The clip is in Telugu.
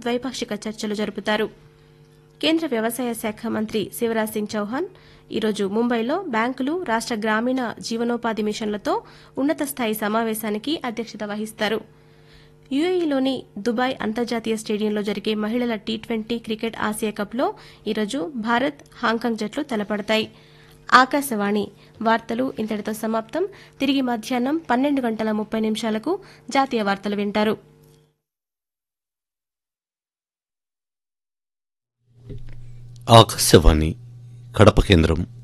ద్వైపాక్షిక చర్చలు జరుపుతారు కేంద్ర వ్యవసాయ శాఖ మంత్రి శివరాజ్ సింగ్ చౌహాన్ ఈరోజు ముంబైలో బ్యాంకులు రాష్ట గ్రామీణ జీవనోపాధి మిషన్లతో ఉన్నత స్థాయి సమావేశానికి అధ్యక్షత వహిస్తారు యుఏఈలోని దుబాయ్ అంతర్జాతీయ స్టేడియంలో జరిగే మహిళల టీ ట్వంటీ క్రికెట్ ఆసియా కప్లో ఈరోజు భారత్ హాంకాంగ్ జట్లు తలపడతాయి ఆకాశవాణి వార్తలు ఇంతటితో సమాప్తం తిరిగి మధ్యాహ్నం పన్నెండు గంటల ముప్పై నిమిషాలకు జాతీయ వార్తలు వింటారు ఆకాశవాణి కడప కేంద్రం